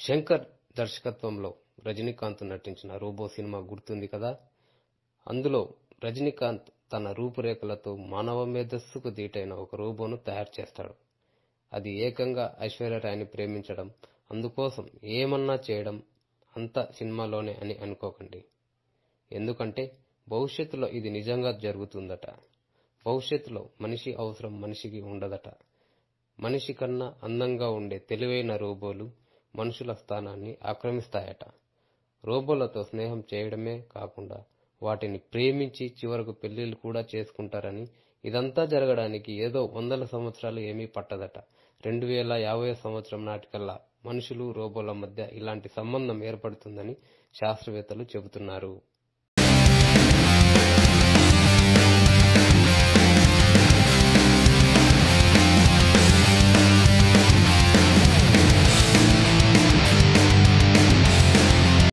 శంకర్ దర్శకత్వంలో రజనీకాంత్ నటించిన robo cinema గుర్తుంది కదా అందులో రజనీకాంత్ తన రూపురేఖలతో మానవ మేధస్సుకు దీటైన ఒక రోబోను తయారు చేస్తాడు అది ఏకంగా ఐశ్వర్యరాయ్ని ప్రేమించడం అందుకోసం ఏమన్నా చేయడం అంతా సినిమాలోనే అని అనుకోకండి ఎందుకంటే భవిష్యత్తులో ఇది నిజంగా జరుగుతుందట భవిష్యత్తులో మనిషి అవసరం మనిషికి ఉండదట మనిషి కన్నా అందంగా ఉండే తెలివైన రోబోలు మనుషుల స్థానాన్ని ఆక్రమిస్తాయట రోబోలతో స్నేహం చేయడమే కాకుండా వాటిని ప్రేమించి చివరకు పెళ్లిళ్లు కూడా చేసుకుంటారని ఇదంతా జరగడానికి ఏదో వందల సంవత్సరాలు ఏమీ పట్టదట రెండు వేల యాభై సంవత్సరం నాటికల్లా మనుషులు రోబోల మధ్య ఇలాంటి సంబంధం ఏర్పడుతుందని శాస్త్రవేత్తలు చెబుతున్నారు